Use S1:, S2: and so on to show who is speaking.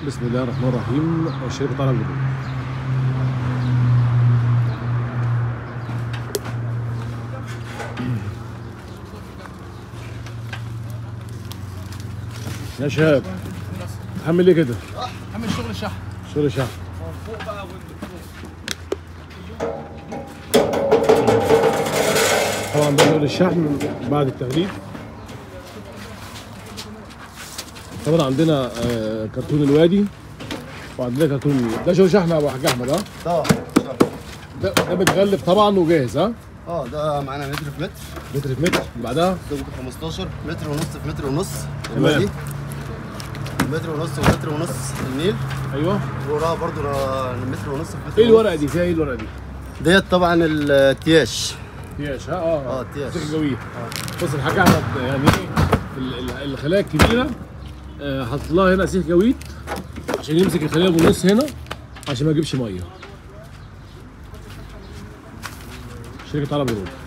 S1: بسم الله الرحمن الرحيم شركة عرب جروب يا شباب حمل ايه كده؟
S2: عامل شغل الشحن
S1: شغل شحن
S2: فوق بقى
S1: طبعا ده شغل الشحن بعد التغليف طبعا عندنا آه، كرتون الوادي وعندنا كرتون ده شغل شحن يا ابو حاج احمد ها
S3: طبعا
S1: ده ده متغلف طبعا وجاهز ها
S3: اه ده معانا متر في متر
S1: متر في متر اللي بعدها
S3: ده ممكن 15 متر ونص في متر ونص
S1: تمام.
S3: الوادي متر ونص ومتر ونص النيل
S1: ايوه
S3: وراها برضو را- متر ونص في متر
S1: ايه
S3: ونص.
S1: الورقه دي فيها ايه الورقه دي؟
S3: ديت طبعا التياش
S1: تياش ها اه
S3: اه، تياش.
S1: سيخ الجويه بص الحاج احمد يعني ايه ال- ال- الخلايا الكبيره آه، حاطط لها هنا سيخ جويد عشان يمسك الخليه بالنص هنا عشان ما يجيبش ميه شركه عرب جروب